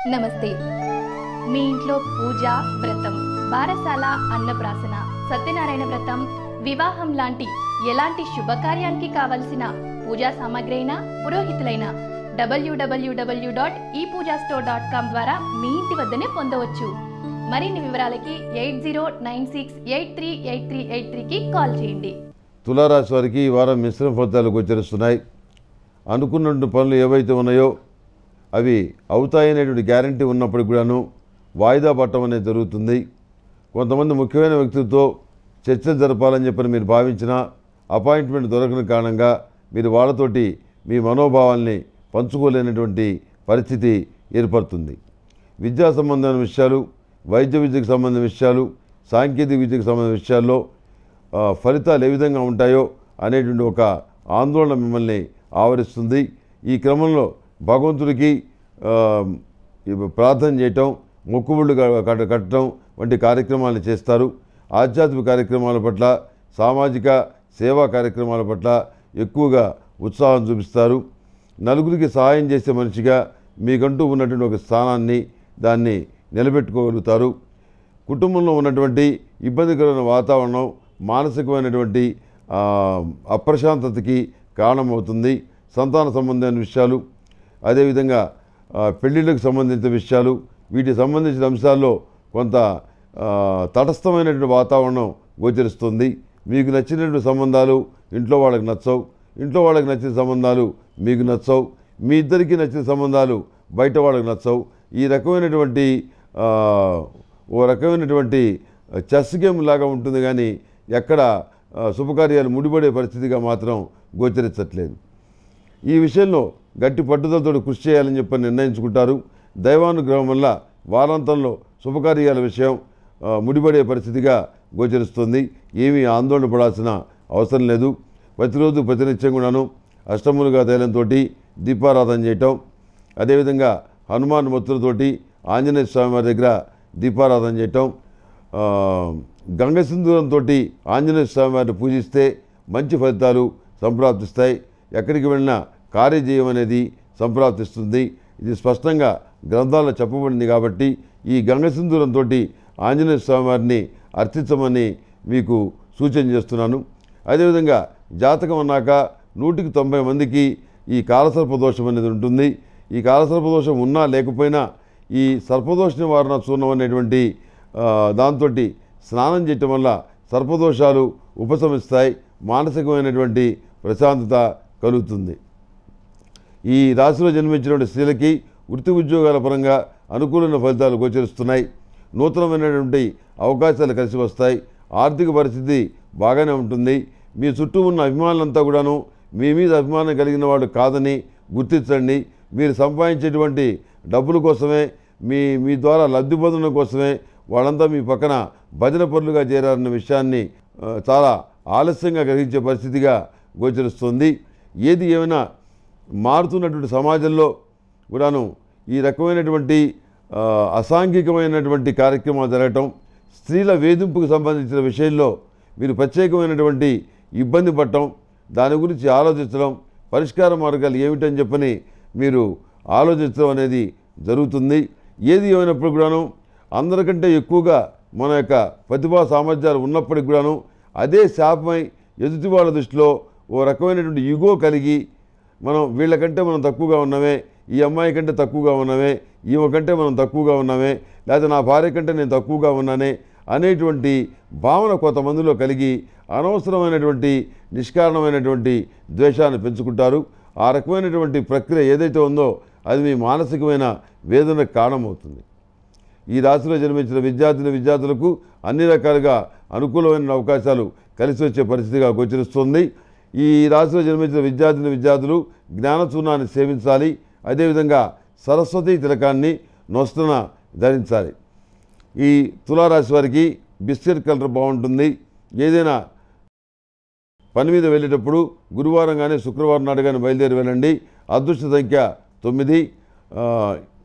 నమస్తే మీ ఇంట్లో పూజ వ్రతం బారసాల అన్నప్రాసన సత్యనారాయణ వ్రతం వివాహం లాంటి ఎలాంటి శుభకార్యానికి కావలసిన పూజా సామాగ్రి అయినా పురోహితులైన డబ్ల్యూడబ్ల్యూడబ్ల్యూ డాట్ ఈ పూజా స్టోర్ డాట్ కామ్ ద్వారా మీ ఇంటి వద్దనే పొందవచ్చు మరిన్ని వివరాలకి eight zero nine six eight three eight three eight త్రీకి కాల్ చేయండి తులారాశి వారికి ఈ వారం మిశ్రమ ఫలితాలు గోచరిస్తున్నాయి అనుకున్నటువంటి పనులు ఏవైతే ఉన్నాయో అవి అవుతాయనేటువంటి గ్యారంటీ ఉన్నప్పటికి కూడాను వాయిదా పట్టడం అనేది జరుగుతుంది కొంతమంది ముఖ్యమైన వ్యక్తులతో చర్చలు జరపాలని చెప్పని మీరు భావించిన అపాయింట్మెంట్ దొరకని కారణంగా మీరు వాళ్ళతోటి మీ మనోభావాల్ని పంచుకోలేనటువంటి పరిస్థితి ఏర్పడుతుంది విద్యా సంబంధమైన విషయాలు వైద్య విద్యకు సంబంధించిన విషయాలు సాంకేతిక విద్యకు సంబంధించిన విషయాల్లో ఆ, ఫలితాలు ఏ విధంగా ఉంటాయో అనేటువంటి ఒక ఆందోళన మిమ్మల్ని ఆవరిస్తుంది ఈ క్రమంలో భగవంతుడికి ఆ, ఇవి ప్రార్థన చేయటం మొక్కుబళ్ళు క- కట్ట కట్టడం వంటి కార్యక్రమాలు చేస్తారు ఆధ్యాత్మిక కార్యక్రమాల పట్ల సామాజిక సేవా కార్యక్రమాల పట్ల ఎక్కువగా ఉత్సాహం చూపిస్తారు నలుగురికి సహాయం చేసే మనిషిగా మీకంటూ ఉన్నటువంటి ఒక స్థానాన్ని దాన్ని నిలబెట్టుకోగలుగుతారు కుటుంబంలో ఉన్నటువంటి ఇబ్బందికరమైన వాతావరణం మానసికమైనటువంటి ఆ, అప్రశాంతతకి కారణమవుతుంది సంతాన సంబంధమైన విషయాలు అదేవిధంగా ఆ, పెళ్ళిళ్ళకు సంబంధించిన విషయాలు వీటికి సంబంధించిన అంశాల్లో కొంత ఆ, తటస్థమైనటువంటి వాతావరణం గోచరిస్తుంది మీకు నచ్చినటువంటి సంబంధాలు ఇంట్లో వాళ్ళకి నచ్చవు ఇంట్లో వాళ్ళకి నచ్చిన సంబంధాలు మీకు నచ్చవు మీ ఇద్దరికీ నచ్చిన సంబంధాలు బయట వాళ్ళకి నచ్చవు ఈ రకమైనటువంటి ఆ, ఓ రకమైనటువంటి చెస్ గేమ్ లాగా ఉంటుంది కానీ ఎక్కడ ఆ, శుభకార్యాలు ముడిపడే పరిస్థితిగా మాత్రం గోచరించట్లేదు ఈ విషయంలో గట్టి పట్టుదలతో కృషి చేయాలని చెప్పి నిర్ణయించుకుంటారు దైవానుగ్రహం వల్ల వారాంతంలో శుభకార్యాల విషయం ఆ, ముడిపడే పరిస్థితిగా గోచరిస్తుంది ఏమీ ఆందోళన పడాల్సిన అవసరం లేదు ప్రతిరోజు ప్రతినిత్యం కూడాను అష్టములుగా తైలంతో దీపారాధన చేయటం అదేవిధంగా హనుమాన్ మొత్తులతోటి ఆంజనేయ స్వామి వారి దగ్గర దీపారాధన చేయటం ఆ, గంగ సింధూరంతో ఆంజనేయ స్వామి వారిని పూజిస్తే మంచి ఫలితాలు సంప్రాప్తిస్తాయి ఎక్కడికి వెళ్ళినా కార్యజయం అనేది సంప్రాప్తిస్తుంది ఇది స్పష్టంగా గ్రంథాల్లో చెప్పబడింది కాబట్టి ఈ గంగ సింధూరంతో ఆంజనేయ స్వామి వారిని అర్చించమని మీకు సూచన చేస్తున్నాను అదేవిధంగా జాతకం అన్నాక నూటికి తొంభై మందికి ఈ కాలసర్పదోషం అనేది ఉంటుంది ఈ కాలసర్పదోషం ఉన్నా లేకపోయినా ఈ సర్పదోష నివారణ చూర్ణం అనేటువంటి దాంతో స్నానం చేయటం వల్ల సర్పదోషాలు ఉపశమిస్తాయి మానసికమైనటువంటి ప్రశాంతత కలుగుతుంది ఈ రాశిలో జన్మించినటువంటి స్త్రీలకి వృత్తి ఉద్యోగాల పరంగా అనుకూలమైన ఫలితాలు గోచరిస్తున్నాయి నూతనమైనటువంటి అవకాశాలు కలిసి వస్తాయి ఆర్థిక పరిస్థితి బాగానే ఉంటుంది మీ చుట్టూ ఉన్న అభిమానులంతా కూడాను మీ మీద అభిమానం కలిగిన వాడు కాదని గుర్తించండి మీరు సంపాదించేటువంటి డబ్బుల కోసమే మీ మీ ద్వారా లబ్ధి పొందడం కోసమే వాళ్ళంతా మీ పక్కన భజన పనులుగా చేరారన్న విషయాన్ని ఆ, చాలా ఆలస్యంగా గ్రహించే పరిస్థితిగా గోచరిస్తుంది ఏది ఏమైనా మారుతున్నటువంటి సమాజంలో కూడాను ఈ రకమైనటువంటి ఆ, అసాంఘికమైనటువంటి కార్యక్రమాలు జరగటం స్త్రీల వేధింపుకు సంబంధించిన విషయంలో మీరు ప్రత్యేకమైనటువంటి ఇబ్బంది పడటం దాని గురించి ఆలోచించడం పరిష్కార మార్గాలు ఏమిటని చెప్పని మీరు ఆలోచించడం అనేది జరుగుతుంది ఏది ఏమైనప్పుడు కూడాను అందరికంటే ఎక్కువగా మన యొక్క ప్రతిభా సామర్థ్యాలు ఉన్నప్పటికి కూడాను అదే శాపమై ఎదుటి వాళ్ళ దృష్టిలో ఓ రకమైనటువంటి యుగో కలిగి మనం వీళ్ళకంటే మనం తక్కువగా ఉన్నామే ఈ అమ్మాయి కంటే తక్కువగా ఉన్నామే ఈమె కంటే మనం తక్కువగా ఉన్నామే లేదా నా భార్య కంటే నేను తక్కువగా ఉన్నానే అనేటువంటి భావన కొంతమందిలో కలిగి అనవసరమైనటువంటి నిష్కారణమైనటువంటి ద్వేషాన్ని పెంచుకుంటారు ఆ రకమైనటువంటి ప్రక్రియ ఏదైతే ఉందో అది మీ మానసికమైన వేదనకు కారణమవుతుంది ఈ రాశిలో జన్మించిన విద్యార్థిని విద్యార్థులకు అన్ని రకాలుగా అనుకూలమైన అవకాశాలు కలిసి వచ్చే పరిస్థితిగా గోచరిస్తుంది ఈ రాశిలో జన్మించిన విద్యార్థిని విద్యార్థులు జ్ఞానచూర్ణాన్ని సేవించాలి అదేవిధంగా సరస్వతి తిలకాన్ని నొస్తున ధరించాలి ఈ తులారాశి వారికి బిస్కెట్ కలర్ బాగుంటుంది ఏదైనా పని మీద వెళ్ళేటప్పుడు గురువారం కానీ శుక్రవారం నాడు కానీ బయలుదేరి వెళ్ళండి అదృష్ట సంఖ్య తొమ్మిది ఆ,